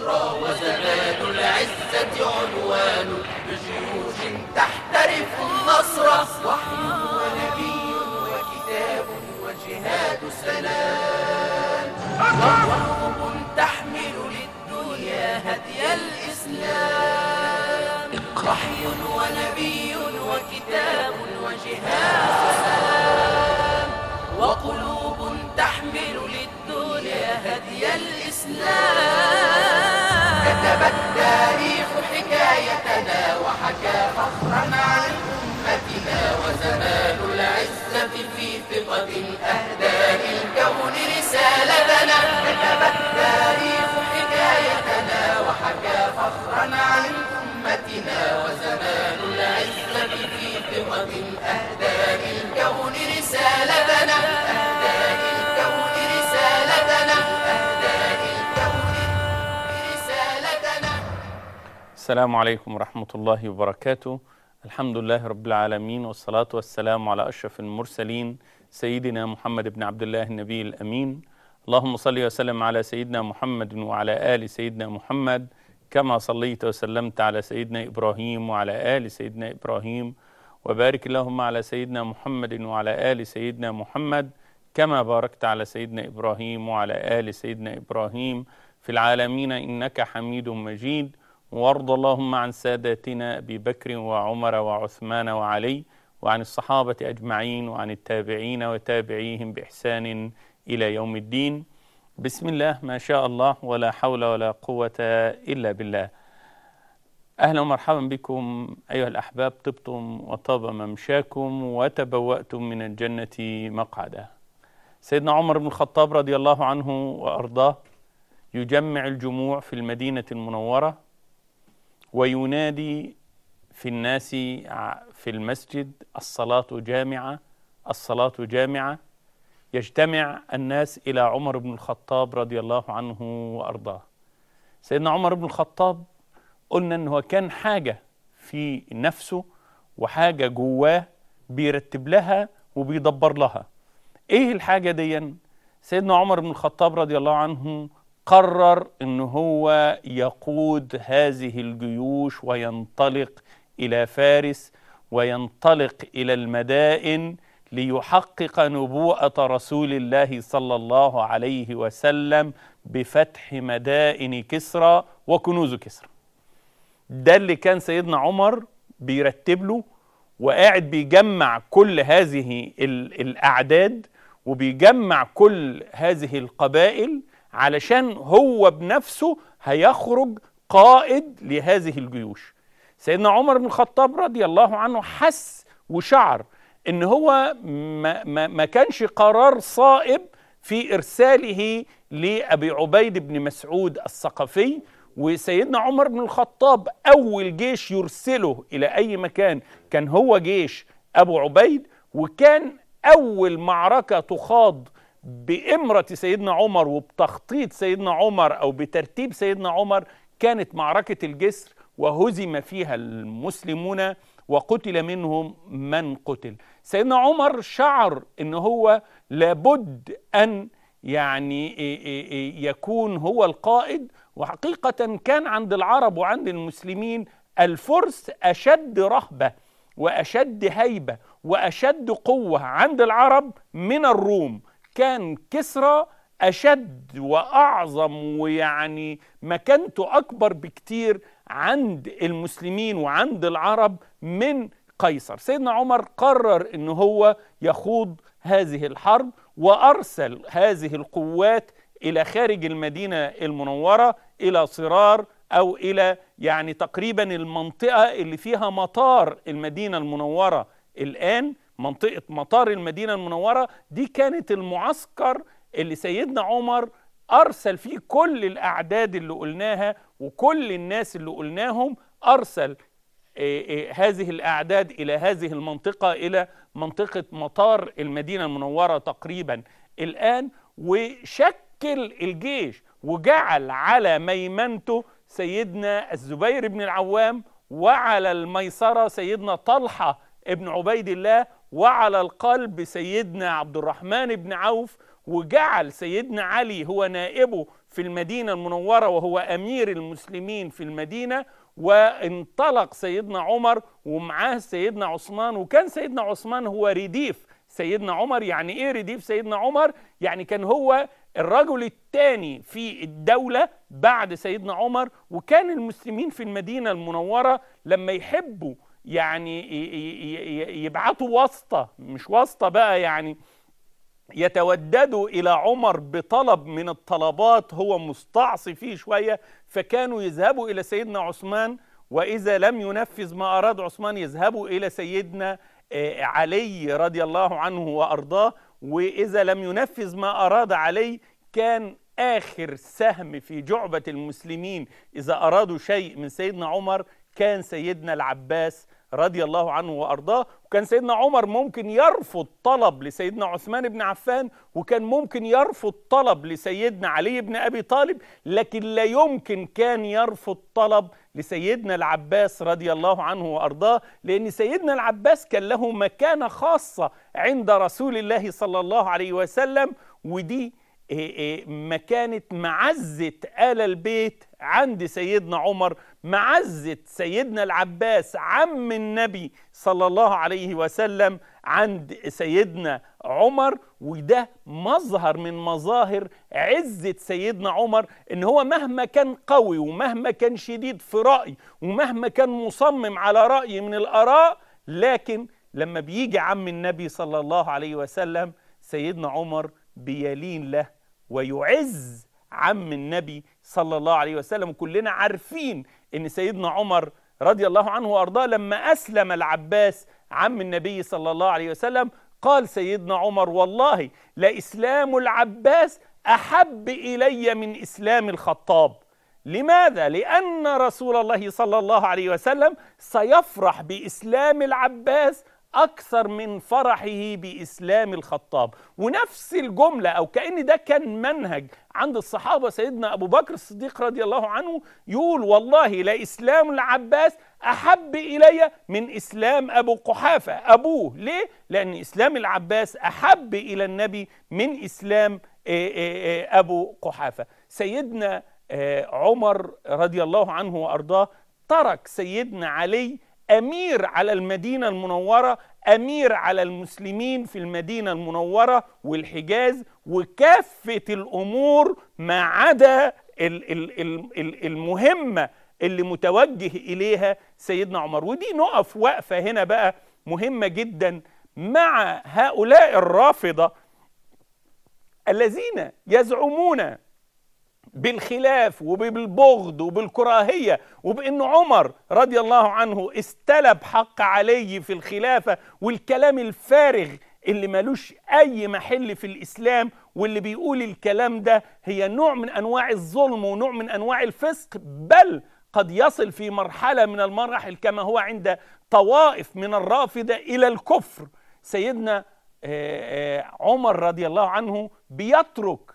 البشرى وزمان العزة عنوان بجيوش تحترف النصر وحي ونبي وكتاب وجهاد سلام وقلوب تحمل للدنيا هدي الإسلام وحي ونبي وكتاب وجهاد سلام وقلوب تحمل للدنيا هدي الإسلام كتب التاريخ حكايتنا وحكى فخرا عن أمتنا وزمان العزة في ثقة أهدى للكون رسالتنا كتب التاريخ حكايتنا وحكى فخرا عن أمتنا وزمان العزة في ثقة أهدى للكون رسالتنا أهدى للكون رسالتنا أهدى للكون رسالتنا السلام عليكم ورحمة الله وبركاته الحمد لله رب العالمين والصلاة والسلام على أشرف المرسلين سيدنا محمد بن عبد الله النبي الأمين اللهم صل وسلم على سيدنا محمد وعلى آل سيدنا محمد كما صليت وسلمت على سيدنا إبراهيم وعلى آل سيدنا إبراهيم وبارك اللهم على سيدنا محمد وعلى آل سيدنا محمد كما باركت على سيدنا إبراهيم وعلى آل سيدنا إبراهيم في العالمين إنك حميد مجيد وارض اللهم عن ساداتنا ابي بكر وعمر وعثمان وعلي وعن الصحابه اجمعين وعن التابعين وتابعيهم باحسان الى يوم الدين بسم الله ما شاء الله ولا حول ولا قوه الا بالله اهلا ومرحبا بكم ايها الاحباب طبتم وطاب ممشاكم وتبواتم من الجنه مقعدا سيدنا عمر بن الخطاب رضي الله عنه وارضاه يجمع الجموع في المدينه المنوره وينادي في الناس في المسجد الصلاة جامعة الصلاة جامعة يجتمع الناس إلى عمر بن الخطاب رضي الله عنه وأرضاه سيدنا عمر بن الخطاب قلنا أنه كان حاجة في نفسه وحاجة جواه بيرتب لها وبيدبر لها إيه الحاجة دي سيدنا عمر بن الخطاب رضي الله عنه قرر ان هو يقود هذه الجيوش وينطلق الى فارس وينطلق الى المدائن ليحقق نبوءه رسول الله صلى الله عليه وسلم بفتح مدائن كسرى وكنوز كسرى ده اللي كان سيدنا عمر بيرتب له وقاعد بيجمع كل هذه الاعداد وبيجمع كل هذه القبائل علشان هو بنفسه هيخرج قائد لهذه الجيوش سيدنا عمر بن الخطاب رضي الله عنه حس وشعر ان هو ما, ما, ما كانش قرار صائب في ارساله لابي عبيد بن مسعود الثقفي وسيدنا عمر بن الخطاب اول جيش يرسله الى اي مكان كان هو جيش ابو عبيد وكان اول معركه تخاض بإمرة سيدنا عمر وبتخطيط سيدنا عمر أو بترتيب سيدنا عمر كانت معركة الجسر وهزم فيها المسلمون وقتل منهم من قتل سيدنا عمر شعر ان هو لابد ان يعني يكون هو القائد وحقيقة كان عند العرب وعند المسلمين الفرس أشد رهبة وأشد هيبة وأشد قوة عند العرب من الروم كان كسرى أشد وأعظم ويعني مكانته أكبر بكتير عند المسلمين وعند العرب من قيصر سيدنا عمر قرر أن هو يخوض هذه الحرب وأرسل هذه القوات إلى خارج المدينة المنورة إلى صرار أو إلى يعني تقريبا المنطقة اللي فيها مطار المدينة المنورة الآن منطقة مطار المدينة المنورة دي كانت المعسكر اللي سيدنا عمر أرسل فيه كل الأعداد اللي قلناها وكل الناس اللي قلناهم أرسل إيه إيه هذه الأعداد إلى هذه المنطقة إلى منطقة مطار المدينة المنورة تقريبا الآن وشكل الجيش وجعل على ميمنته سيدنا الزبير بن العوام وعلى الميسرة سيدنا طلحة ابن عبيد الله وعلى القلب سيدنا عبد الرحمن بن عوف وجعل سيدنا علي هو نائبه في المدينة المنورة وهو أمير المسلمين في المدينة وانطلق سيدنا عمر ومعاه سيدنا عثمان وكان سيدنا عثمان هو رديف سيدنا عمر يعني ايه رديف سيدنا عمر يعني كان هو الرجل الثاني في الدولة بعد سيدنا عمر وكان المسلمين في المدينة المنورة لما يحبوا يعني يبعتوا واسطة مش واسطة بقى يعني يتوددوا إلى عمر بطلب من الطلبات هو مستعصي فيه شوية فكانوا يذهبوا إلى سيدنا عثمان وإذا لم ينفذ ما أراد عثمان يذهبوا إلى سيدنا آه، علي رضي الله عنه وأرضاه وإذا لم ينفذ ما أراد علي كان آخر سهم في جعبة المسلمين إذا أرادوا شيء من سيدنا عمر كان سيدنا العباس رضي الله عنه وارضاه وكان سيدنا عمر ممكن يرفض طلب لسيدنا عثمان بن عفان وكان ممكن يرفض طلب لسيدنا علي بن ابي طالب لكن لا يمكن كان يرفض طلب لسيدنا العباس رضي الله عنه وارضاه لان سيدنا العباس كان له مكانه خاصه عند رسول الله صلى الله عليه وسلم ودي إيه إيه مكانة معزة آل البيت عند سيدنا عمر معزة سيدنا العباس عم النبي صلى الله عليه وسلم عند سيدنا عمر وده مظهر من مظاهر عزة سيدنا عمر ان هو مهما كان قوي ومهما كان شديد في رأي ومهما كان مصمم على رأي من الآراء لكن لما بيجي عم النبي صلى الله عليه وسلم سيدنا عمر بيلين له ويعز عم النبي صلى الله عليه وسلم كلنا عارفين ان سيدنا عمر رضي الله عنه وارضاه لما اسلم العباس عم النبي صلى الله عليه وسلم قال سيدنا عمر والله لاسلام العباس احب الي من اسلام الخطاب لماذا لان رسول الله صلى الله عليه وسلم سيفرح باسلام العباس أكثر من فرحه بإسلام الخطاب ونفس الجملة أو كأن ده كان منهج عند الصحابة سيدنا أبو بكر الصديق رضي الله عنه يقول والله لإسلام العباس أحب إلي من إسلام أبو قحافة أبوه ليه؟ لأن إسلام العباس أحب إلى النبي من إسلام أبو قحافة سيدنا عمر رضي الله عنه وأرضاه ترك سيدنا علي امير على المدينه المنوره امير على المسلمين في المدينه المنوره والحجاز وكافه الامور ما عدا المهمه اللي متوجه اليها سيدنا عمر ودي نقف وقفه هنا بقى مهمه جدا مع هؤلاء الرافضه الذين يزعمون بالخلاف وبالبغض وبالكراهية وبأن عمر رضي الله عنه استلب حق علي في الخلافة والكلام الفارغ اللي ملوش أي محل في الإسلام واللي بيقول الكلام ده هي نوع من أنواع الظلم ونوع من أنواع الفسق بل قد يصل في مرحلة من المراحل كما هو عند طوائف من الرافضة إلى الكفر سيدنا عمر رضي الله عنه بيترك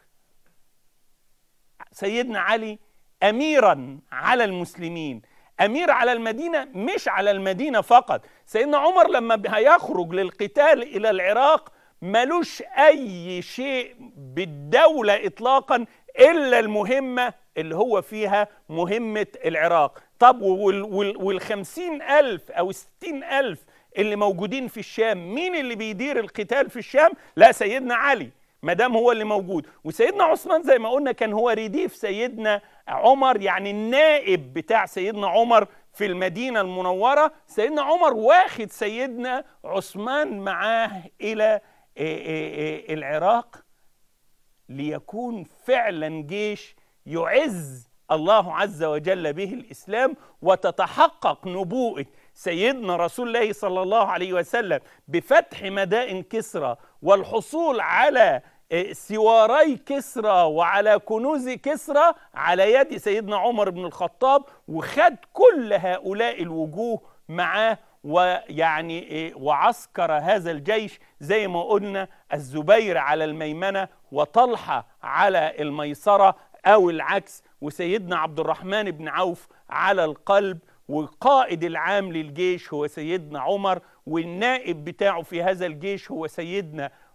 سيدنا علي اميرا على المسلمين امير على المدينه مش على المدينه فقط سيدنا عمر لما هيخرج للقتال الى العراق ملوش اي شيء بالدوله اطلاقا الا المهمه اللي هو فيها مهمه العراق طب والخمسين الف او الستين الف اللي موجودين في الشام مين اللي بيدير القتال في الشام لا سيدنا علي ما دام هو اللي موجود وسيدنا عثمان زي ما قلنا كان هو رديف سيدنا عمر يعني النائب بتاع سيدنا عمر في المدينة المنورة سيدنا عمر واخد سيدنا عثمان معاه إلى العراق ليكون فعلا جيش يعز الله عز وجل به الإسلام وتتحقق نبوءة سيدنا رسول الله صلى الله عليه وسلم بفتح مدائن كسرى والحصول على سواري كسرى وعلى كنوز كسرى على يد سيدنا عمر بن الخطاب وخد كل هؤلاء الوجوه معاه ويعني وعسكر هذا الجيش زي ما قلنا الزبير على الميمنه وطلحه على الميسره او العكس وسيدنا عبد الرحمن بن عوف على القلب والقائد العام للجيش هو سيدنا عمر والنائب بتاعه في هذا الجيش هو سيدنا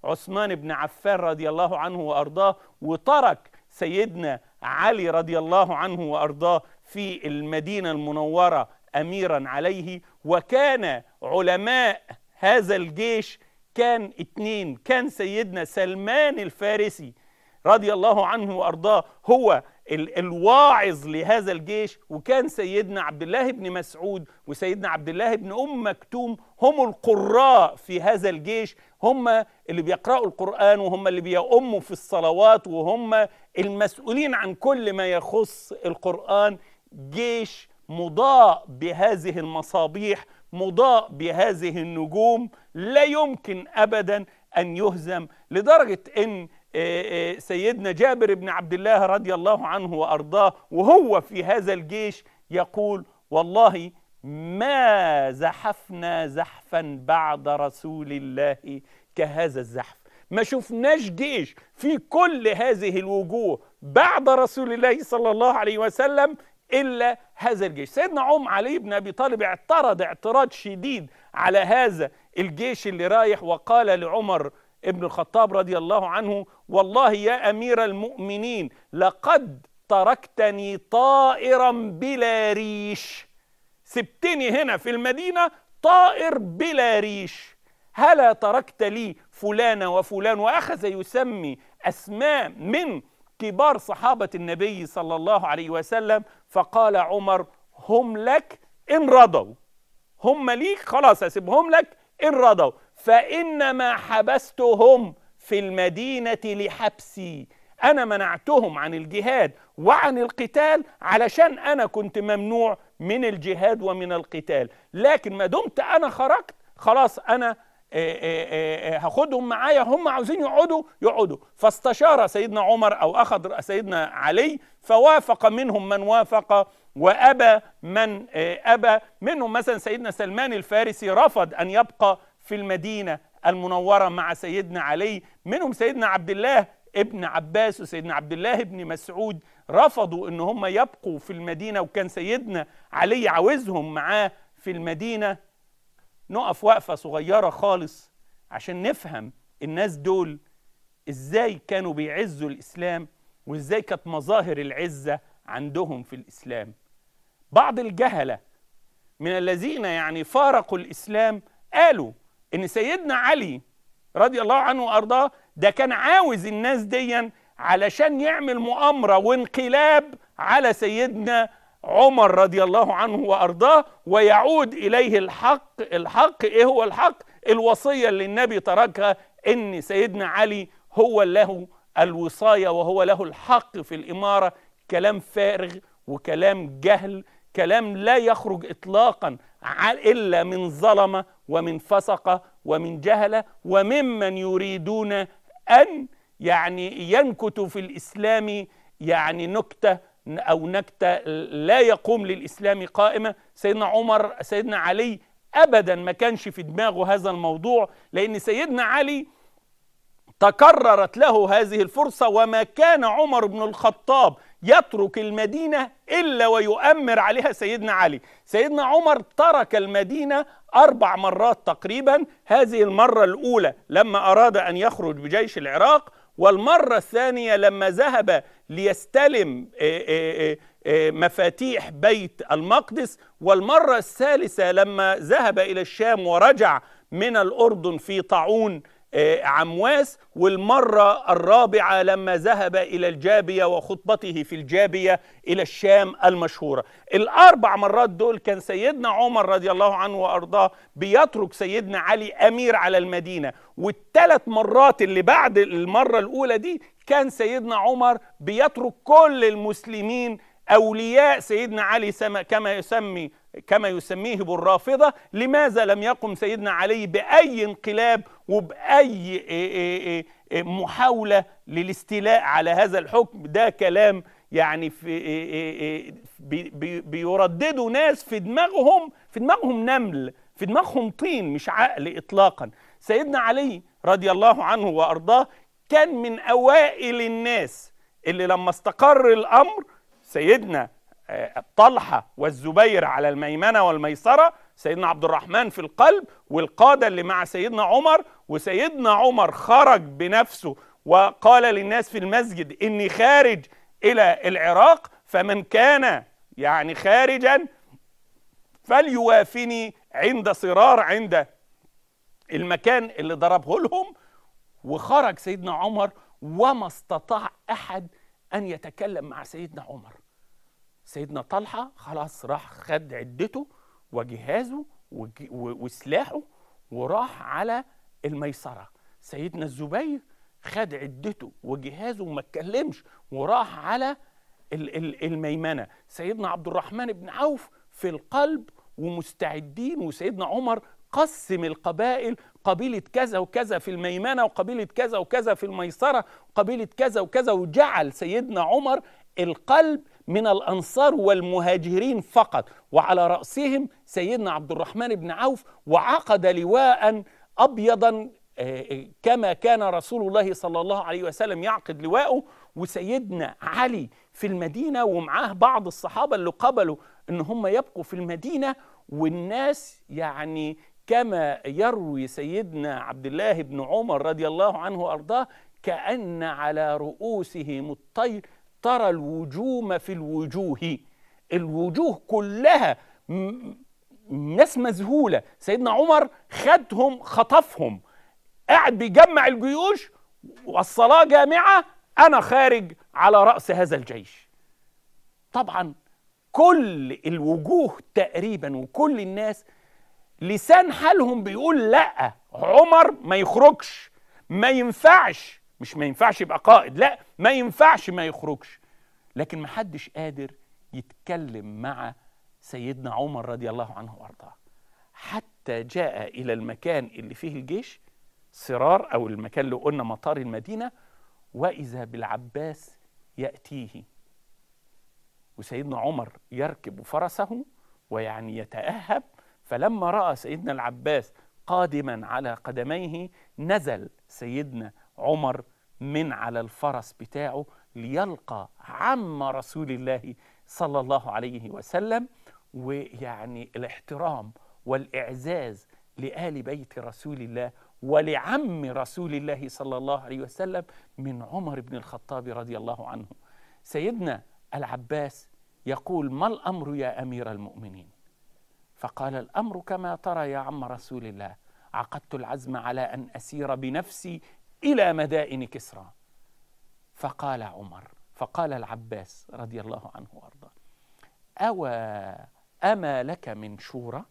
عثمان بن عفان رضي الله عنه وارضاه وترك سيدنا علي رضي الله عنه وارضاه في المدينه المنوره اميرا عليه وكان علماء هذا الجيش كان اتنين كان سيدنا سلمان الفارسي رضي الله عنه وارضاه هو ال- الواعظ لهذا الجيش وكان سيدنا عبد الله بن مسعود وسيدنا عبد الله بن ام مكتوم هم القراء في هذا الجيش هم اللي بيقرأوا القرآن وهم اللي بيؤموا في الصلوات وهم المسؤولين عن كل ما يخص القرآن جيش مضاء بهذه المصابيح مضاء بهذه النجوم لا يمكن ابدا ان يهزم لدرجه ان آه، آه، سيدنا جابر بن عبد الله رضي الله عنه وارضاه وهو في هذا الجيش يقول والله ما زحفنا زحفا بعد رسول الله كهذا الزحف ما شفناش جيش في كل هذه الوجوه بعد رسول الله صلى الله عليه وسلم الا هذا الجيش سيدنا عم علي بن ابي طالب اعترض اعتراض شديد على هذا الجيش اللي رايح وقال لعمر ابن الخطاب رضي الله عنه والله يا امير المؤمنين لقد تركتني طائرا بلا ريش سبتني هنا في المدينه طائر بلا ريش هلا تركت لي فلان وفلان واخذ يسمي اسماء من كبار صحابه النبي صلى الله عليه وسلم فقال عمر هم لك ان رضوا هم ليك خلاص اسيبهم لك ان رضوا فانما حبستهم في المدينه لحبسي انا منعتهم عن الجهاد وعن القتال علشان انا كنت ممنوع من الجهاد ومن القتال لكن ما دمت انا خرجت خلاص انا آه، آه، آه، هاخدهم معايا هم عاوزين يقعدوا يقعدوا فاستشار سيدنا عمر او اخذ سيدنا علي فوافق منهم من وافق وابى من آه، ابى منهم مثلا سيدنا سلمان الفارسي رفض ان يبقى في المدينه المنوره مع سيدنا علي منهم سيدنا عبد الله ابن عباس وسيدنا عبد الله ابن مسعود رفضوا ان هم يبقوا في المدينه وكان سيدنا علي عاوزهم معاه في المدينه نقف وقفه صغيره خالص عشان نفهم الناس دول ازاي كانوا بيعزوا الاسلام وازاي كانت مظاهر العزه عندهم في الاسلام بعض الجهله من الذين يعني فارقوا الاسلام قالوا ان سيدنا علي رضي الله عنه وارضاه ده كان عاوز الناس ديا علشان يعمل مؤامره وانقلاب على سيدنا عمر رضي الله عنه وارضاه ويعود اليه الحق الحق ايه هو الحق الوصيه اللي النبي تركها ان سيدنا علي هو له الوصايه وهو له الحق في الاماره كلام فارغ وكلام جهل كلام لا يخرج اطلاقا ع- الا من ظلمه ومن فسقه ومن جهله وممن يريدون ان يعني ينكتوا في الاسلام يعني نكته او نكته لا يقوم للاسلام قائمه سيدنا عمر سيدنا علي ابدا ما كانش في دماغه هذا الموضوع لان سيدنا علي تكررت له هذه الفرصه وما كان عمر بن الخطاب يترك المدينه الا ويؤمر عليها سيدنا علي سيدنا عمر ترك المدينه اربع مرات تقريبا هذه المره الاولى لما اراد ان يخرج بجيش العراق والمره الثانيه لما ذهب ليستلم آه، آه، آه، مفاتيح بيت المقدس والمره الثالثه لما ذهب الى الشام ورجع من الاردن في طاعون آه، عمواس والمرة الرابعة لما ذهب إلى الجابية وخطبته في الجابية إلى الشام المشهورة الأربع مرات دول كان سيدنا عمر رضي الله عنه وأرضاه بيترك سيدنا علي أمير على المدينة والثلاث مرات اللي بعد المرة الأولى دي كان سيدنا عمر بيترك كل المسلمين أولياء سيدنا علي سما- كما يسمي كما يسميه بالرافضة لماذا لم يقم سيدنا علي بأي انقلاب وبأي إيه إيه إيه إيه محاولة للاستيلاء على هذا الحكم ده كلام يعني في إيه إيه إيه بي- بي- بيرددوا ناس في دماغهم في دماغهم نمل في دماغهم طين مش عقل إطلاقا سيدنا علي رضي الله عنه وأرضاه كان من أوائل الناس اللي لما استقر الأمر سيدنا آه، طلحة والزبير على الميمنة والميسرة سيدنا عبد الرحمن في القلب والقادة اللي مع سيدنا عمر وسيدنا عمر خرج بنفسه وقال للناس في المسجد اني خارج الى العراق فمن كان يعني خارجا فليوافني عند صرار عند المكان اللي ضربه لهم وخرج سيدنا عمر وما استطاع احد ان يتكلم مع سيدنا عمر سيدنا طلحه خلاص راح خد عدته وجهازه وسلاحه وراح على الميسره سيدنا الزبير خد عدته وجهازه وما اتكلمش وراح على الميمنه سيدنا عبد الرحمن بن عوف في القلب ومستعدين وسيدنا عمر قسم القبائل قبيلة كذا وكذا في الميمنة وقبيلة كذا وكذا في الميسرة وقبيلة كذا وكذا وجعل سيدنا عمر القلب من الأنصار والمهاجرين فقط وعلى رأسهم سيدنا عبد الرحمن بن عوف وعقد لواء أبيضا آه، آه، كما كان رسول الله صلى الله عليه وسلم يعقد لواءه وسيدنا علي في المدينة ومعاه بعض الصحابة اللي قبلوا ان هم يبقوا في المدينة والناس يعني كما يروي سيدنا عبد الله بن عمر رضي الله عنه وارضاه كأن على رؤوسهم الطير ترى الوجوم في الوجوه الوجوه كلها ناس مذهولة سيدنا عمر خدهم خطفهم قاعد بيجمع الجيوش والصلاة جامعة أنا خارج على رأس هذا الجيش طبعا كل الوجوه تقريبا وكل الناس لسان حالهم بيقول لا عمر ما يخرجش ما ينفعش مش ما ينفعش يبقى قائد لا ما ينفعش ما يخرجش لكن ما حدش قادر يتكلم مع سيدنا عمر رضي الله عنه وارضاه حتى جاء الى المكان اللي فيه الجيش صرار او المكان اللي قلنا مطار المدينه واذا بالعباس ياتيه وسيدنا عمر يركب فرسه ويعني يتاهب فلما راى سيدنا العباس قادما على قدميه نزل سيدنا عمر من على الفرس بتاعه ليلقى عم رسول الله صلى الله عليه وسلم ويعني الاحترام والاعزاز لآل بيت رسول الله ولعم رسول الله صلى الله عليه وسلم من عمر بن الخطاب رضي الله عنه سيدنا العباس يقول ما الامر يا امير المؤمنين فقال الامر كما ترى يا عم رسول الله عقدت العزم على ان اسير بنفسي الى مدائن كسرى فقال عمر فقال العباس رضي الله عنه وارضاه اوى اما لك من شورى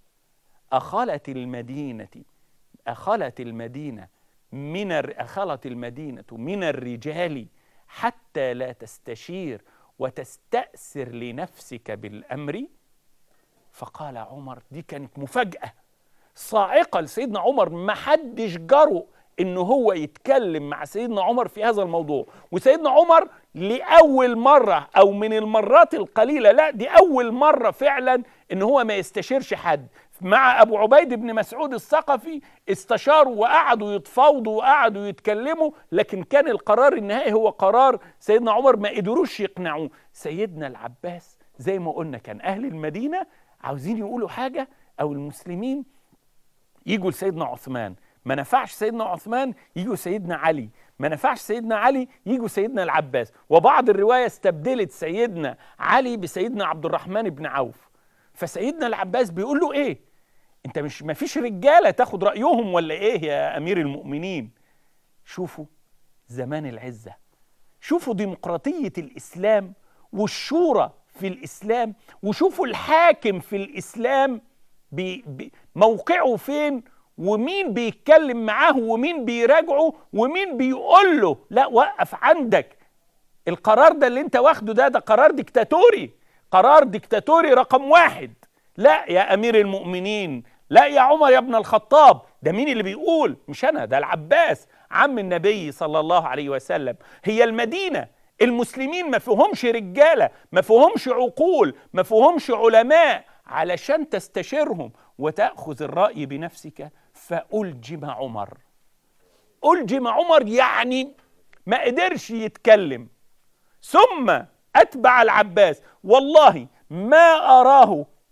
اخلت المدينه اخلت المدينه من اخلت المدينه من الرجال حتى لا تستشير وتستأثر لنفسك بالأمر فقال عمر دي كانت مفاجأة صاعقة لسيدنا عمر ما حدش جرؤ ان هو يتكلم مع سيدنا عمر في هذا الموضوع وسيدنا عمر لاول مره او من المرات القليله لا دي اول مره فعلا ان هو ما يستشيرش حد مع ابو عبيد بن مسعود الثقفي استشاروا وقعدوا يتفاوضوا وقعدوا يتكلموا لكن كان القرار النهائي هو قرار سيدنا عمر ما قدروش يقنعوه سيدنا العباس زي ما قلنا كان اهل المدينه عاوزين يقولوا حاجه او المسلمين يجوا لسيدنا عثمان ما نفعش سيدنا عثمان يجوا سيدنا علي ما نفعش سيدنا علي يجوا سيدنا العباس وبعض الرواية استبدلت سيدنا علي بسيدنا عبد الرحمن بن عوف فسيدنا العباس بيقول له ايه انت مش ما فيش رجالة تاخد رأيهم ولا ايه يا امير المؤمنين شوفوا زمان العزة شوفوا ديمقراطية الاسلام والشورى في الاسلام وشوفوا الحاكم في الاسلام بي بي موقعه فين ومين بيتكلم معاه ومين بيراجعه ومين بيقول له لا وقف عندك القرار ده اللي انت واخده ده ده قرار ديكتاتوري قرار ديكتاتوري رقم واحد لا يا امير المؤمنين لا يا عمر يا ابن الخطاب ده مين اللي بيقول مش انا ده العباس عم النبي صلى الله عليه وسلم هي المدينه المسلمين ما فيهمش رجاله ما فيهمش عقول ما فيهمش علماء علشان تستشيرهم وتاخذ الراي بنفسك فألجم عمر ألجم عمر يعني ما قدرش يتكلم ثم أتبع العباس والله ما أراه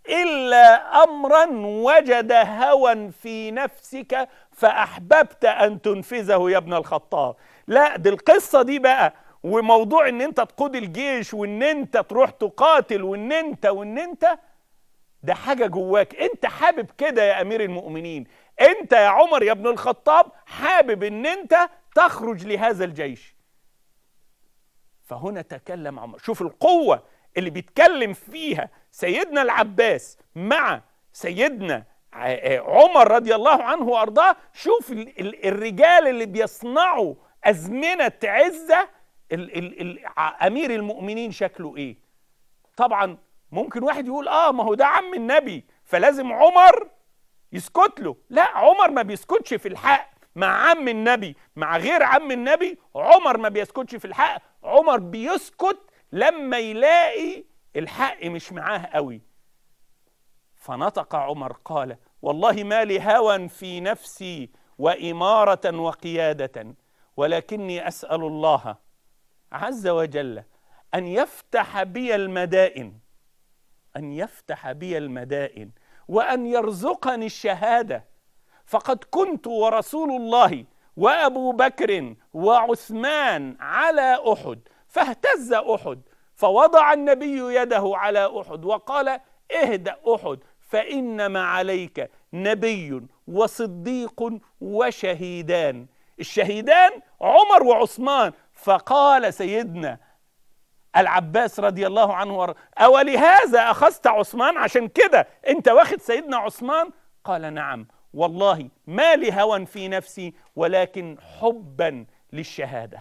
الا امرا وجد هوى في نفسك فاحببت ان تنفذه يا ابن الخطاب لا دي القصه دي بقى وموضوع ان انت تقود الجيش وان انت تروح تقاتل وان انت وان انت ده حاجه جواك انت حابب كده يا امير المؤمنين انت يا عمر يا ابن الخطاب حابب ان انت تخرج لهذا الجيش فهنا تكلم عمر شوف القوه اللي بيتكلم فيها سيدنا العباس مع سيدنا عمر رضي الله عنه وارضاه شوف الرجال اللي بيصنعوا ازمنه عزه ال ال ال امير المؤمنين شكله ايه طبعا ممكن واحد يقول اه ما هو ده عم النبي فلازم عمر يسكت له لا عمر ما بيسكتش في الحق مع عم النبي مع غير عم النبي عمر ما بيسكتش في الحق عمر بيسكت لما يلاقي الحق مش معاه قوي فنطق عمر قال والله ما لي هوى في نفسي وإمارة وقيادة ولكني أسأل الله عز وجل أن يفتح بي المدائن أن يفتح بي المدائن وأن يرزقني الشهادة فقد كنت ورسول الله وأبو بكر وعثمان على أحد فاهتز أحد فوضع النبي يده على أحد وقال اهدأ أحد فإنما عليك نبي وصديق وشهيدان الشهيدان عمر وعثمان فقال سيدنا العباس رضي الله عنه ور... أولهذا أخذت عثمان عشان كده أنت واخد سيدنا عثمان قال نعم والله ما لي هوى في نفسي ولكن حبا للشهادة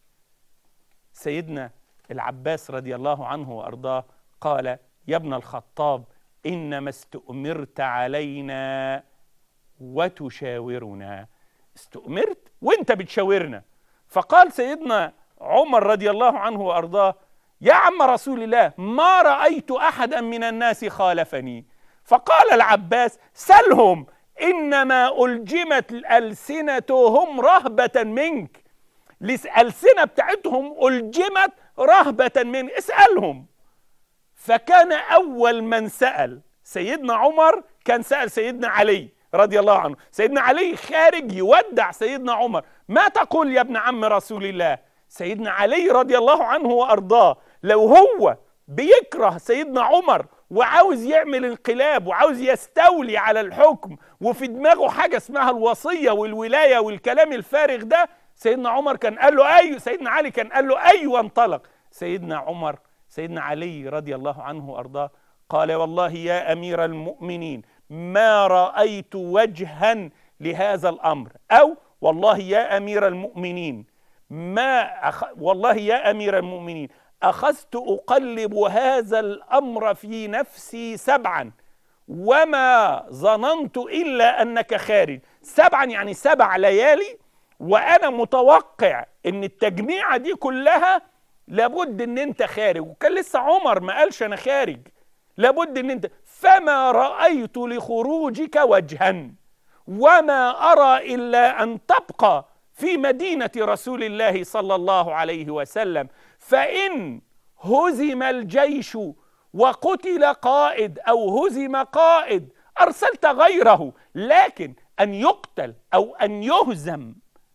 سيدنا العباس رضي الله عنه وأرضاه قال يا ابن الخطاب إنما استؤمرت علينا وتشاورنا استؤمرت وانت بتشاورنا فقال سيدنا عمر رضي الله عنه وارضاه يا عم رسول الله ما رايت احدا من الناس خالفني فقال العباس سلهم انما الجمت السنتهم رهبه منك الالسنه بتاعتهم الجمت رهبه منك اسالهم فكان اول من سال سيدنا عمر كان سال سيدنا علي رضي الله عنه سيدنا علي خارج يودع سيدنا عمر ما تقول يا ابن عم رسول الله سيدنا علي رضي الله عنه وارضاه لو هو بيكره سيدنا عمر وعاوز يعمل انقلاب وعاوز يستولي على الحكم وفي دماغه حاجه اسمها الوصيه والولايه والكلام الفارغ ده سيدنا عمر كان قال له ايوه سيدنا علي كان قال له ايوه انطلق سيدنا عمر سيدنا علي رضي الله عنه وارضاه قال والله يا امير المؤمنين ما رايت وجها لهذا الامر او والله يا امير المؤمنين ما أخ... والله يا امير المؤمنين اخذت اقلب هذا الامر في نفسي سبعا وما ظننت الا انك خارج سبعا يعني سبع ليالي وانا متوقع ان التجميعه دي كلها لابد ان انت خارج وكان لسه عمر ما قالش انا خارج لابد ان انت فما رايت لخروجك وجها وما ارى الا ان تبقى في مدينه رسول الله صلى الله عليه وسلم فان هزم الجيش وقتل قائد او هزم قائد ارسلت غيره لكن ان يقتل او ان يهزم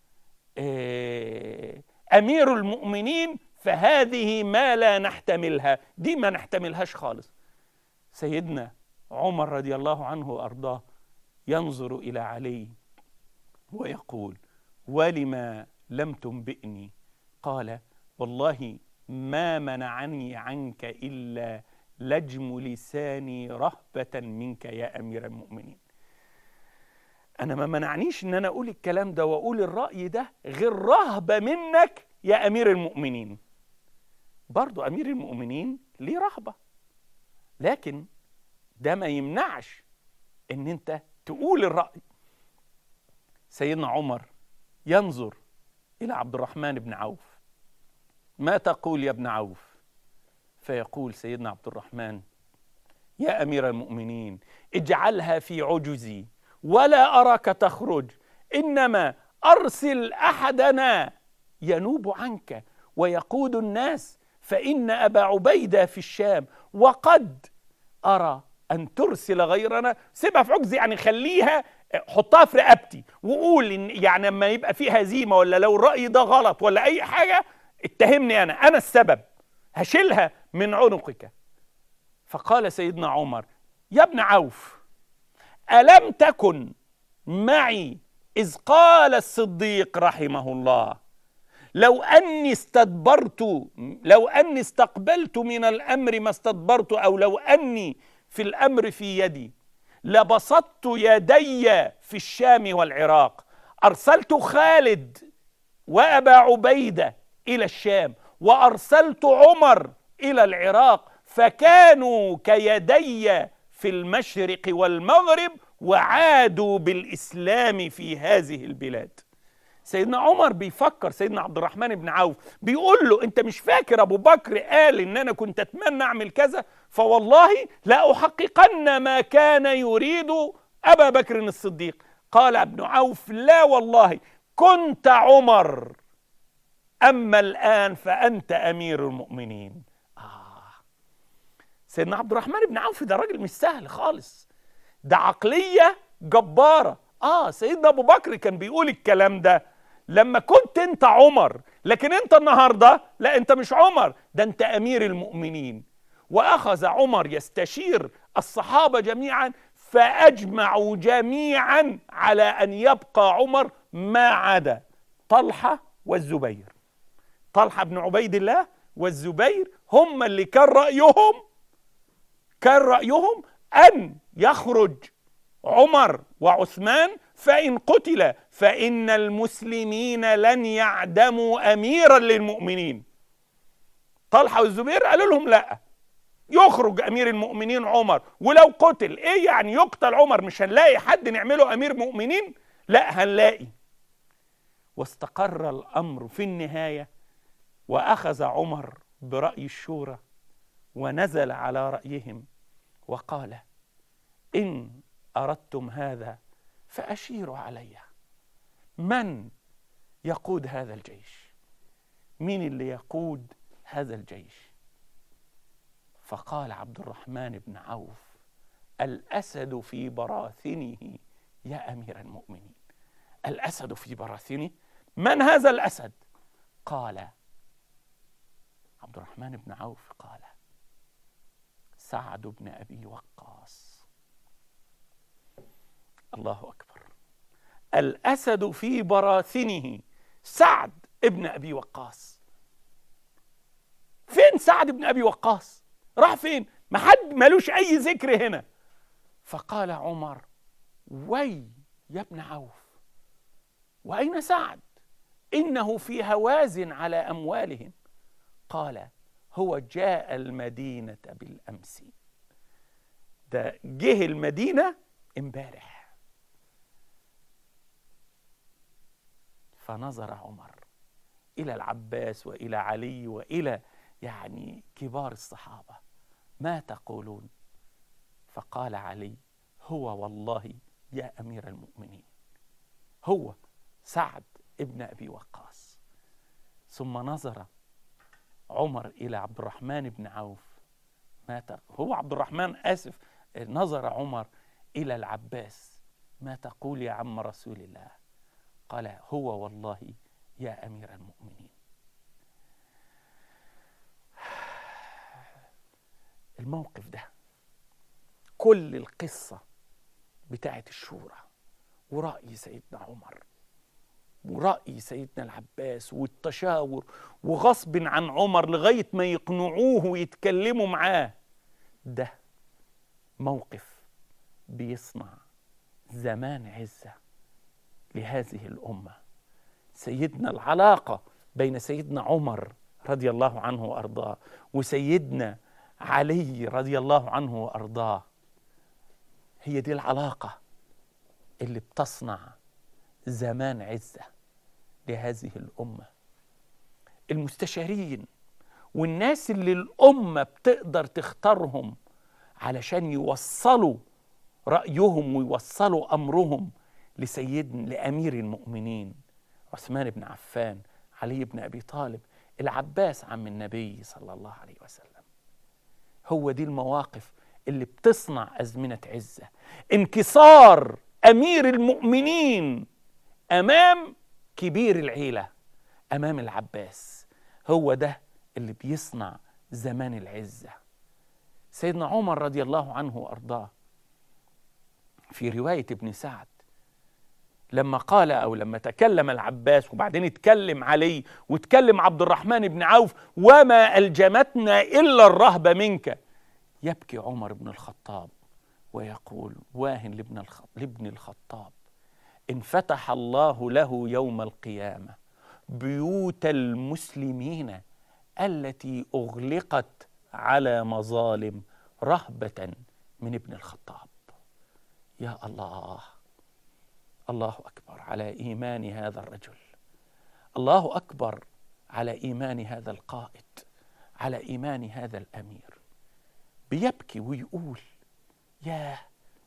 امير المؤمنين فهذه ما لا نحتملها دي ما نحتملهاش خالص سيدنا عمر رضي الله عنه وارضاه ينظر الى علي ويقول ولما لم تنبئني قال والله ما منعني عنك الا لجم لساني رهبه منك يا امير المؤمنين انا ما منعنيش ان انا اقول الكلام ده واقول الراي ده غير رهبه منك يا امير المؤمنين برضو امير المؤمنين ليه رهبه لكن ده ما يمنعش ان انت تقول الراي سيدنا عمر ينظر الى عبد الرحمن بن عوف ما تقول يا ابن عوف فيقول سيدنا عبد الرحمن يا امير المؤمنين اجعلها في عجزي ولا اراك تخرج انما ارسل احدنا ينوب عنك ويقود الناس فان ابا عبيده في الشام وقد ارى ان ترسل غيرنا سيبها في عجز يعني خليها حطها في رقبتي وقول ان يعني لما يبقى في هزيمه ولا لو الراي ده غلط ولا اي حاجه اتهمني انا انا السبب هشيلها من عنقك فقال سيدنا عمر يا ابن عوف الم تكن معي اذ قال الصديق رحمه الله لو اني استدبرت لو اني استقبلت من الامر ما استدبرت او لو اني في الامر في يدي لبسطت يدي في الشام والعراق ارسلت خالد وابا عبيده الى الشام وارسلت عمر الى العراق فكانوا كيدي في المشرق والمغرب وعادوا بالاسلام في هذه البلاد سيدنا عمر بيفكر سيدنا عبد الرحمن بن عوف بيقول له انت مش فاكر ابو بكر قال ان انا كنت اتمنى اعمل كذا فوالله لا احققن ما كان يريد ابا بكر الصديق قال ابن عوف لا والله كنت عمر اما الان فانت امير المؤمنين آه. سيدنا عبد الرحمن بن عوف ده راجل مش سهل خالص ده عقليه جباره اه سيدنا ابو بكر كان بيقول الكلام ده لما كنت انت عمر لكن انت النهارده لا انت مش عمر ده انت امير المؤمنين واخذ عمر يستشير الصحابه جميعا فاجمعوا جميعا على ان يبقى عمر ما عدا طلحه والزبير طلحه بن عبيد الله والزبير هم اللي كان رايهم كان رايهم ان يخرج عمر وعثمان فإن قتل فإن المسلمين لن يعدموا أميرا للمؤمنين طلحة والزبير قالوا لهم لا يخرج أمير المؤمنين عمر ولو قتل إيه يعني يقتل عمر مش هنلاقي حد نعمله أمير مؤمنين لا هنلاقي واستقر الأمر في النهاية وأخذ عمر برأي الشورى ونزل على رأيهم وقال إن أردتم هذا فأشيروا علي من يقود هذا الجيش مين اللي يقود هذا الجيش فقال عبد الرحمن بن عوف الأسد في براثنه يا أمير المؤمنين الأسد في براثنه من هذا الأسد قال عبد الرحمن بن عوف قال سعد بن أبي وقاص الله أكبر الأسد في براثنه سعد ابن أبي وقاص فين سعد بن أبي وقاص راح فين ما حد ملوش أي ذكر هنا فقال عمر وي يا ابن عوف وأين سعد إنه في هوازن على أموالهم قال هو جاء المدينة بالأمس ده جه المدينة امبارح فنظر عمر الى العباس والى علي والى يعني كبار الصحابه ما تقولون فقال علي هو والله يا امير المؤمنين هو سعد ابن ابي وقاص ثم نظر عمر الى عبد الرحمن بن عوف ما هو عبد الرحمن اسف نظر عمر الى العباس ما تقول يا عم رسول الله قال هو والله يا امير المؤمنين الموقف ده كل القصه بتاعت الشورى ورأي سيدنا عمر ورأي سيدنا العباس والتشاور وغصب عن عمر لغاية ما يقنعوه ويتكلموا معاه ده موقف بيصنع زمان عزه لهذه الامه سيدنا العلاقه بين سيدنا عمر رضي الله عنه وارضاه وسيدنا علي رضي الله عنه وارضاه هي دي العلاقه اللي بتصنع زمان عزه لهذه الامه المستشارين والناس اللي الامه بتقدر تختارهم علشان يوصلوا رايهم ويوصلوا امرهم لسيد لامير المؤمنين عثمان بن عفان علي بن ابي طالب العباس عم النبي صلى الله عليه وسلم هو دي المواقف اللي بتصنع أزمنة عزة انكسار أمير المؤمنين أمام كبير العيلة أمام العباس هو ده اللي بيصنع زمان العزة سيدنا عمر رضي الله عنه وأرضاه في رواية ابن سعد لما قال او لما تكلم العباس وبعدين اتكلم علي واتكلم عبد الرحمن بن عوف وما الجمتنا الا الرهبه منك يبكي عمر بن الخطاب ويقول واهن لابن لابن الخطاب ان فتح الله له يوم القيامه بيوت المسلمين التي اغلقت على مظالم رهبه من ابن الخطاب يا الله الله اكبر على ايمان هذا الرجل الله اكبر على ايمان هذا القائد على ايمان هذا الامير بيبكي ويقول يا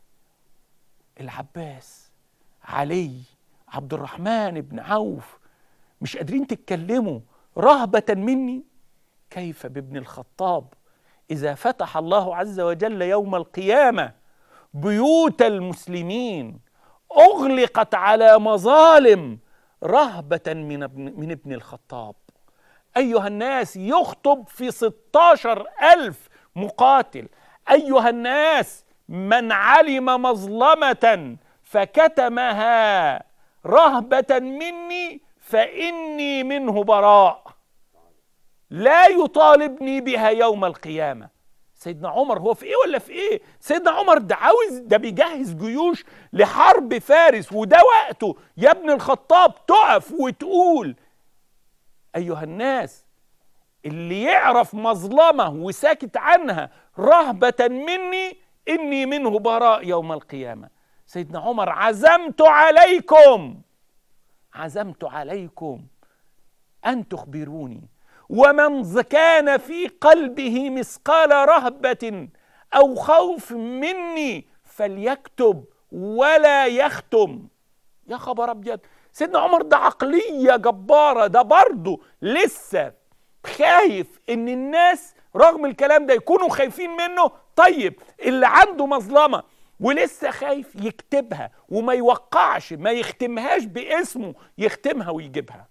العباس علي عبد الرحمن بن عوف مش قادرين تتكلموا رهبة مني كيف بابن الخطاب إذا فتح الله عز وجل يوم القيامة بيوت المسلمين أغلقت على مظالم رهبة من ابن, من ابن الخطاب أيها الناس يخطب في ستاشر ألف مقاتل أيها الناس من علم مظلمة فكتمها رهبة مني فإني منه براء لا يطالبني بها يوم القيامة سيدنا عمر هو في ايه ولا في ايه سيدنا عمر ده عاوز ده بيجهز جيوش لحرب فارس وده وقته يا ابن الخطاب تقف وتقول ايها الناس اللي يعرف مظلمه وساكت عنها رهبه مني اني منه براء يوم القيامه سيدنا عمر عزمت عليكم عزمت عليكم ان تخبروني ومن كان في قلبه مثقال رهبة أو خوف مني فليكتب ولا يختم يا خبر أبيض سيدنا عمر ده عقلية جبارة ده برضه لسه خايف إن الناس رغم الكلام ده يكونوا خايفين منه طيب اللي عنده مظلمة ولسه خايف يكتبها وما يوقعش ما يختمهاش باسمه يختمها ويجيبها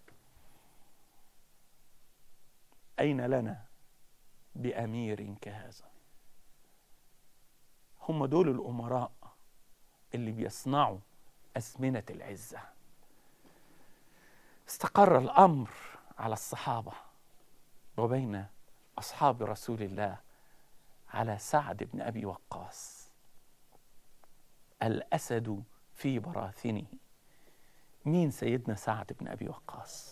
أين لنا بأمير كهذا هم دول الأمراء اللي بيصنعوا أزمنة العزة استقر الأمر على الصحابة وبين أصحاب رسول الله على سعد بن أبي وقاص الأسد في براثنه مين سيدنا سعد بن أبي وقاص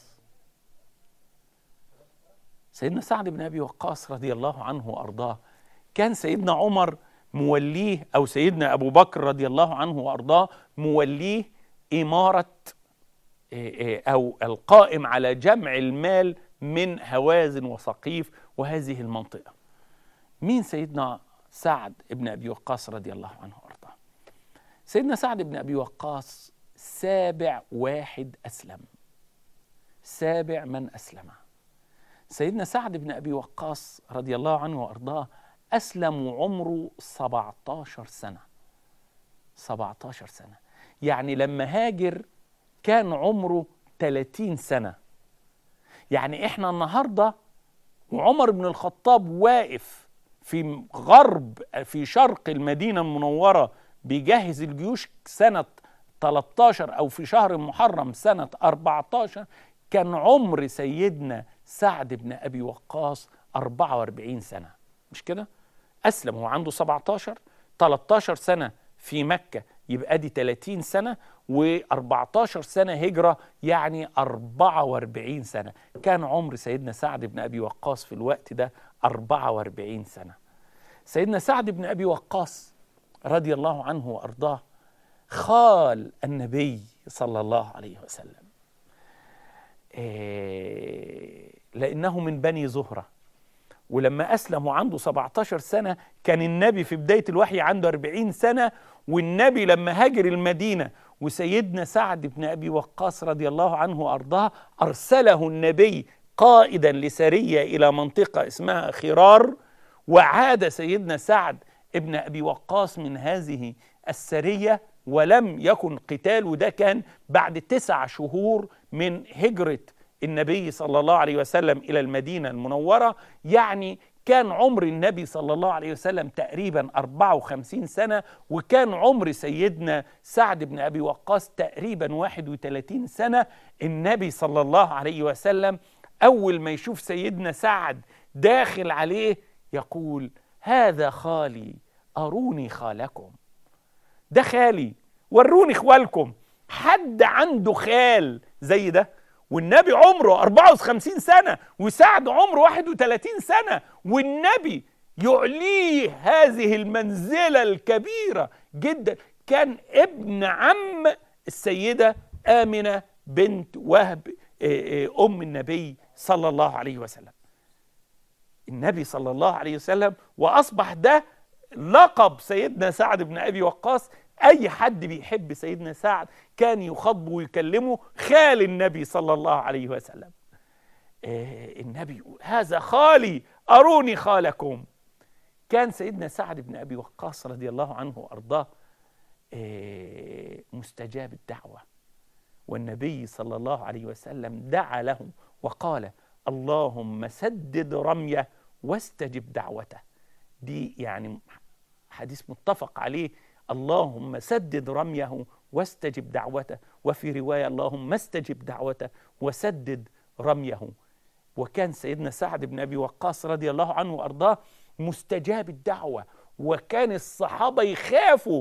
سيدنا سعد بن ابي وقاص رضي الله عنه وارضاه كان سيدنا عمر موليه او سيدنا ابو بكر رضي الله عنه وارضاه موليه اماره او القائم على جمع المال من هوازن وسقيف وهذه المنطقه مين سيدنا سعد بن ابي وقاص رضي الله عنه وارضاه سيدنا سعد بن ابي وقاص سابع واحد اسلم سابع من اسلم سيدنا سعد بن أبي وقاص رضي الله عنه وأرضاه أسلم وعمره 17 سنة 17 سنة يعني لما هاجر كان عمره 30 سنة يعني احنا النهاردة وعمر بن الخطاب واقف في غرب في شرق المدينة المنورة بيجهز الجيوش سنة 13 أو في شهر محرم سنة 14 كان عمر سيدنا سعد بن أبي وقاص 44 سنة مش كده؟ أسلم هو عنده 17 13 سنة في مكة يبقى دي 30 سنة و14 سنة هجرة يعني 44 سنة كان عمر سيدنا سعد بن أبي وقاص في الوقت ده 44 سنة سيدنا سعد بن أبي وقاص رضي الله عنه وأرضاه خال النبي صلى الله عليه وسلم إيه لأنه من بني زهرة ولما أسلم وعنده 17 سنة كان النبي في بداية الوحي عنده 40 سنة والنبي لما هاجر المدينة وسيدنا سعد بن أبي وقاص رضي الله عنه وأرضاه أرسله النبي قائدا لسرية إلى منطقة اسمها خرار وعاد سيدنا سعد ابن أبي وقاص من هذه السرية ولم يكن قتال وده كان بعد تسع شهور من هجرة النبي صلى الله عليه وسلم إلى المدينة المنورة يعني كان عمر النبي صلى الله عليه وسلم تقريبا 54 سنة وكان عمر سيدنا سعد بن أبي وقاص تقريبا 31 سنة النبي صلى الله عليه وسلم أول ما يشوف سيدنا سعد داخل عليه يقول هذا خالي أروني خالكم ده خالي وروني خوالكم حد عنده خال زي ده والنبي عمره 54 سنة وسعد عمره 31 سنة والنبي يعليه هذه المنزلة الكبيرة جدا كان ابن عم السيدة آمنة بنت وهب أم النبي صلى الله عليه وسلم النبي صلى الله عليه وسلم وأصبح ده لقب سيدنا سعد بن أبي وقاص اي حد بيحب سيدنا سعد كان يخاطبه ويكلمه خال النبي صلى الله عليه وسلم آه النبي هذا خالي اروني خالكم كان سيدنا سعد بن ابي وقاص رضي الله عنه وارضاه آه مستجاب الدعوه والنبي صلى الله عليه وسلم دعا له وقال اللهم سدد رميه واستجب دعوته دي يعني حديث متفق عليه اللهم سدد رميه واستجب دعوته وفي رواية اللهم استجب دعوته وسدد رميه وكان سيدنا سعد بن أبي وقاص رضي الله عنه وأرضاه مستجاب الدعوة وكان الصحابة يخافوا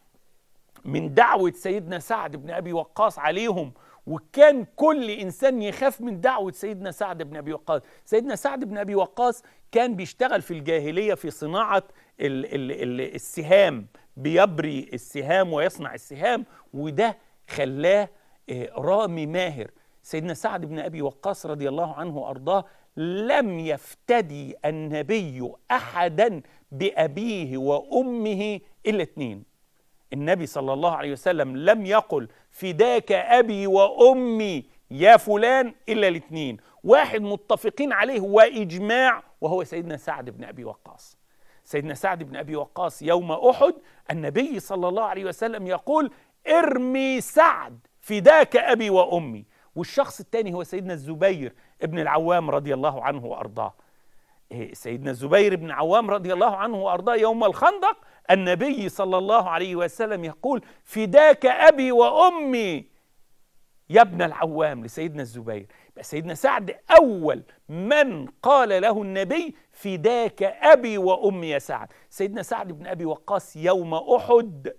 من دعوة سيدنا سعد بن أبي وقاص عليهم وكان كل إنسان يخاف من دعوة سيدنا سعد بن أبي وقاص سيدنا سعد بن أبي وقاص كان بيشتغل في الجاهلية في صناعة ال ال ال السهام بيبري السهام ويصنع السهام وده خلاه رامي ماهر سيدنا سعد بن ابي وقاص رضي الله عنه وارضاه لم يفتدي النبي احدا بابيه وامه الا اثنين النبي صلى الله عليه وسلم لم يقل فداك ابي وامي يا فلان الا الاثنين واحد متفقين عليه واجماع وهو سيدنا سعد بن ابي وقاص سيدنا سعد بن ابي وقاص يوم احد النبي صلى الله عليه وسلم يقول ارمي سعد فداك ابي وامي والشخص الثاني هو سيدنا الزبير ابن العوام رضي الله عنه وارضاه سيدنا الزبير بن عوام رضي الله عنه وارضاه يوم الخندق النبي صلى الله عليه وسلم يقول فداك ابي وامي يا ابن العوام لسيدنا الزبير سيدنا سعد اول من قال له النبي فداك ابي وامي يا سعد سيدنا سعد بن ابي وقاص يوم احد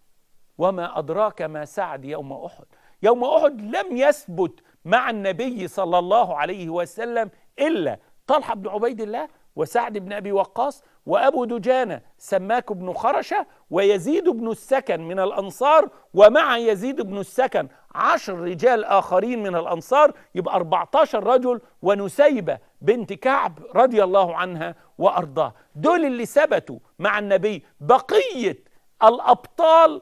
وما ادراك ما سعد يوم احد يوم احد لم يثبت مع النبي صلى الله عليه وسلم الا طلحه بن عبيد الله وسعد بن ابي وقاص وابو دجانه سماك بن خرشه ويزيد بن السكن من الانصار ومع يزيد بن السكن عشر رجال اخرين من الانصار يبقى 14 رجل ونسيبه بنت كعب رضي الله عنها وارضاه دول اللي ثبتوا مع النبي بقيه الابطال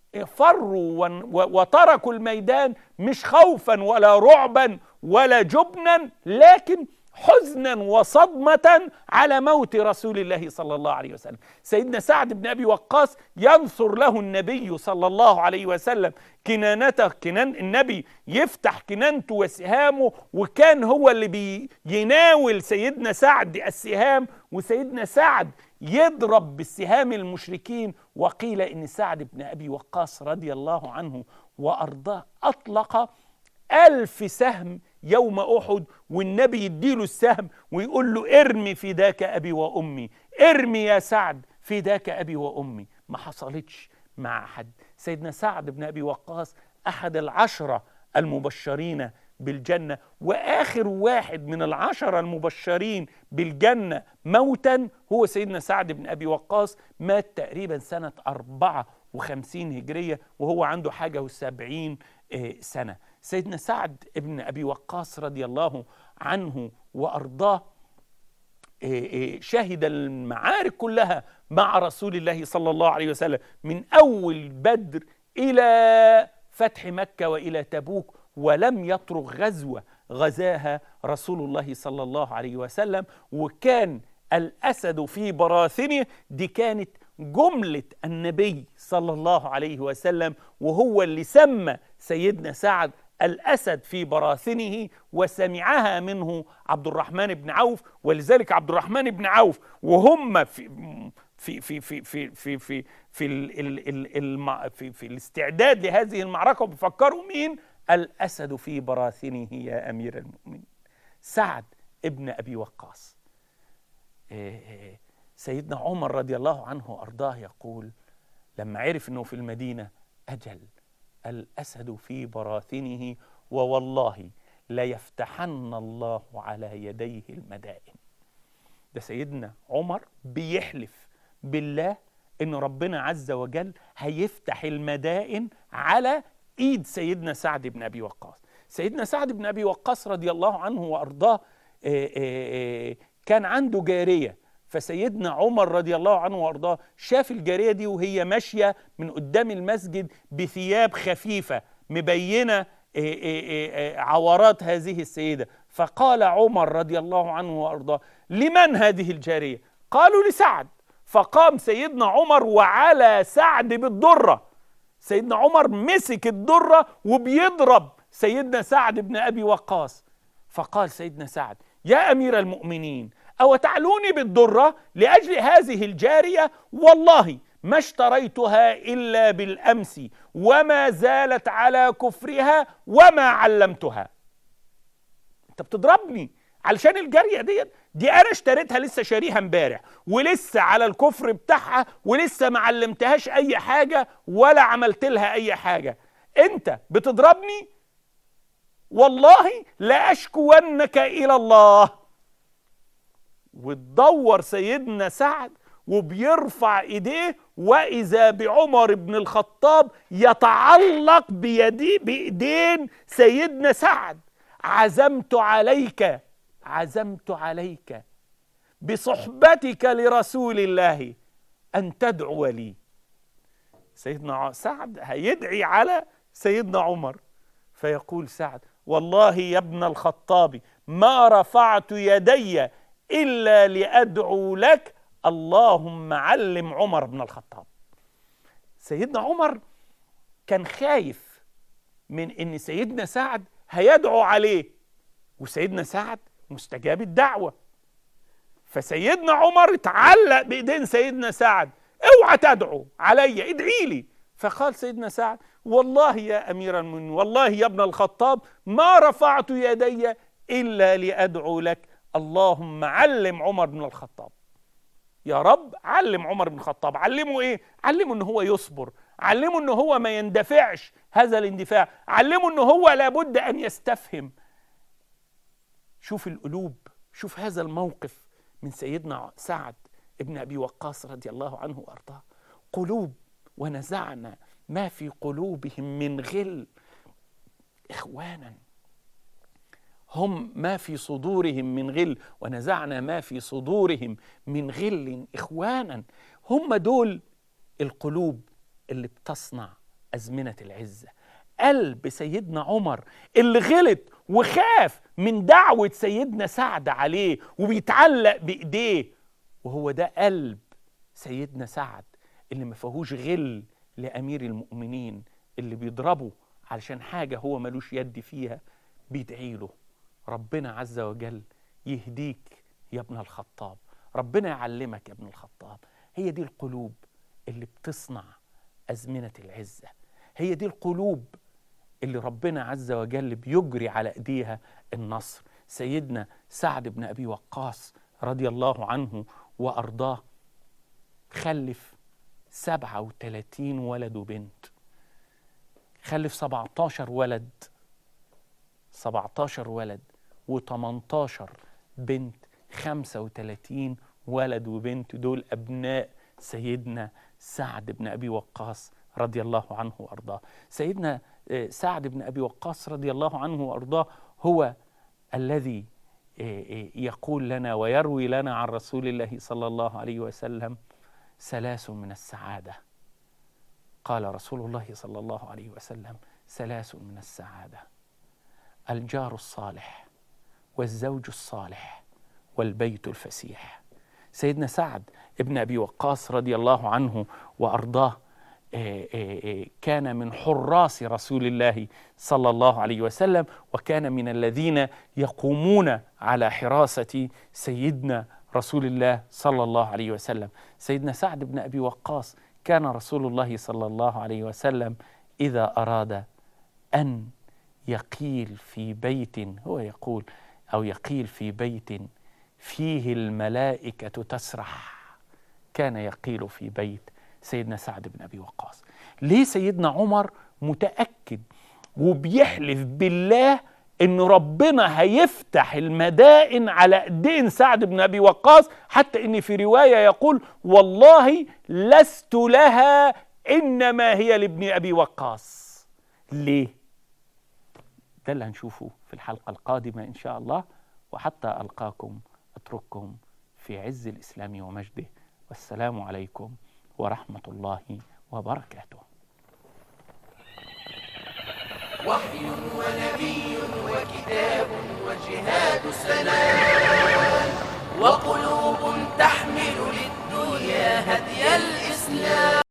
فروا وتركوا الميدان مش خوفا ولا رعبا ولا جبنا لكن حزنا وصدمة على موت رسول الله صلى الله عليه وسلم سيدنا سعد بن أبي وقاص ينصر له النبي صلى الله عليه وسلم كنانته كنان النبي يفتح كنانته وسهامه وكان هو اللي بيناول سيدنا سعد السهام وسيدنا سعد يضرب بالسهام المشركين وقيل ان سعد بن ابي وقاص رضي الله عنه وارضاه اطلق ألف سهم يوم أحد والنبي يديله السهم ويقول له ارمي فداك أبي وأمي ارمي يا سعد فداك أبي وأمي ما حصلتش مع أحد سيدنا سعد بن أبي وقاص أحد العشرة المبشرين بالجنة وآخر واحد من العشرة المبشرين بالجنة موتا هو سيدنا سعد بن أبي وقاص مات تقريبا سنة أربعة وخمسين هجرية وهو عنده حاجة وسبعين سنة سيدنا سعد بن أبي وقاص رضي الله عنه وأرضاه شهد المعارك كلها مع رسول الله صلى الله عليه وسلم من أول بدر إلى فتح مكة وإلى تبوك ولم يطرق غزوة غزاها رسول الله صلى الله عليه وسلم وكان الأسد في براثنه دي كانت جملة النبي صلى الله عليه وسلم وهو اللي سمى سيدنا سعد الأسد في براثنه وسمعها منه عبد الرحمن بن عوف ولذلك عبد الرحمن بن عوف وهم في في في في في في في في, ال ال ال الم في, في الاستعداد لهذه المعركة وبيفكروا مين الأسد في براثنه يا أمير المؤمنين سعد ابن أبي وقاص سيدنا عمر رضي الله عنه وأرضاه يقول لما عرف أنه في المدينة أجل الأسد في براثنه ووالله ليفتحن الله على يديه المدائن ده سيدنا عمر بيحلف بالله ان ربنا عز وجل هيفتح المدائن على ايد سيدنا سعد بن ابي وقاص سيدنا سعد بن ابي وقاص رضي الله عنه وارضاه كان عنده جاريه فسيدنا عمر رضي الله عنه وارضاه شاف الجاريه دي وهي ماشيه من قدام المسجد بثياب خفيفه مبينه عورات هذه السيده فقال عمر رضي الله عنه وارضاه لمن هذه الجاريه قالوا لسعد فقام سيدنا عمر وعلى سعد بالدره سيدنا عمر مسك الدره وبيضرب سيدنا سعد بن ابي وقاص فقال سيدنا سعد يا امير المؤمنين أو تعلوني بالدرة لأجل هذه الجارية والله ما اشتريتها إلا بالأمس وما زالت على كفرها وما علمتها أنت بتضربني علشان الجارية دي دي أنا اشتريتها لسه شاريها امبارح ولسه على الكفر بتاعها ولسه ما علمتهاش أي حاجة ولا عملت لها أي حاجة أنت بتضربني والله لأشكونك إلى الله وتدور سيدنا سعد وبيرفع ايديه واذا بعمر بن الخطاب يتعلق بيدي بايدين سيدنا سعد عزمت عليك عزمت عليك بصحبتك لرسول الله ان تدعو لي سيدنا سعد هيدعي على سيدنا عمر فيقول سعد والله يا ابن الخطاب ما رفعت يدي إلا لأدعو لك اللهم علم عمر بن الخطاب سيدنا عمر كان خايف من ان سيدنا سعد هيدعو عليه وسيدنا سعد مستجاب الدعوة فسيدنا عمر اتعلق بايدين سيدنا سعد اوعى تدعو علي ادعي لي فقال سيدنا سعد والله يا امير المؤمنين والله يا ابن الخطاب ما رفعت يدي الا لادعو لك اللهم علم عمر بن الخطاب يا رب علم عمر بن الخطاب علمه ايه علمه ان هو يصبر علمه ان هو ما يندفعش هذا الاندفاع علمه ان هو لابد ان يستفهم شوف القلوب شوف هذا الموقف من سيدنا سعد ابن ابي وقاص رضي الله عنه وارضاه قلوب ونزعنا ما في قلوبهم من غل اخوانا هم ما في صدورهم من غل ونزعنا ما في صدورهم من غل اخوانا هم دول القلوب اللي بتصنع ازمنه العزه قلب سيدنا عمر اللي غلط وخاف من دعوه سيدنا سعد عليه وبيتعلق بايديه وهو ده قلب سيدنا سعد اللي ما فيهوش غل لامير المؤمنين اللي بيضربه علشان حاجه هو ملوش يد فيها بيدعي له ربنا عز وجل يهديك يا ابن الخطاب ربنا يعلمك يا ابن الخطاب هي دي القلوب اللي بتصنع أزمنة العزة هي دي القلوب اللي ربنا عز وجل بيجري على ايديها النصر سيدنا سعد بن ابي وقاص رضي الله عنه وارضاه خلف سبعة وثلاثين ولد وبنت خلف سبعتاشر ولد سبعتاشر ولد و18 بنت 35 ولد وبنت دول أبناء سيدنا سعد بن أبي وقاص رضي الله عنه وأرضاه سيدنا سعد بن أبي وقاص رضي الله عنه وأرضاه هو الذي يقول لنا ويروي لنا عن رسول الله صلى الله عليه وسلم ثلاث من السعادة قال رسول الله صلى الله عليه وسلم ثلاث من السعادة الجار الصالح والزوج الصالح والبيت الفسيح سيدنا سعد ابن أبي وقاص رضي الله عنه وأرضاه آه، آه، آه، كان من حراس رسول الله صلى الله عليه وسلم وكان من الذين يقومون على حراسة سيدنا رسول الله صلى الله عليه وسلم سيدنا سعد بن أبي وقاص كان رسول الله صلى الله عليه وسلم إذا أراد أن يقيل في بيت هو يقول أو يقيل في بيت فيه الملائكة تسرح كان يقيل في بيت سيدنا سعد بن أبي وقاص ليه سيدنا عمر متأكد وبيحلف بالله ان ربنا هيفتح المدائن على ايدين سعد بن ابي وقاص حتى ان في روايه يقول والله لست لها انما هي لابن ابي وقاص ليه ده اللي هنشوفه في الحلقه القادمه ان شاء الله وحتى القاكم اترككم في عز الاسلام ومجده والسلام عليكم ورحمه الله وبركاته وحي ونبي وكتاب وجهاد سلام وقلوب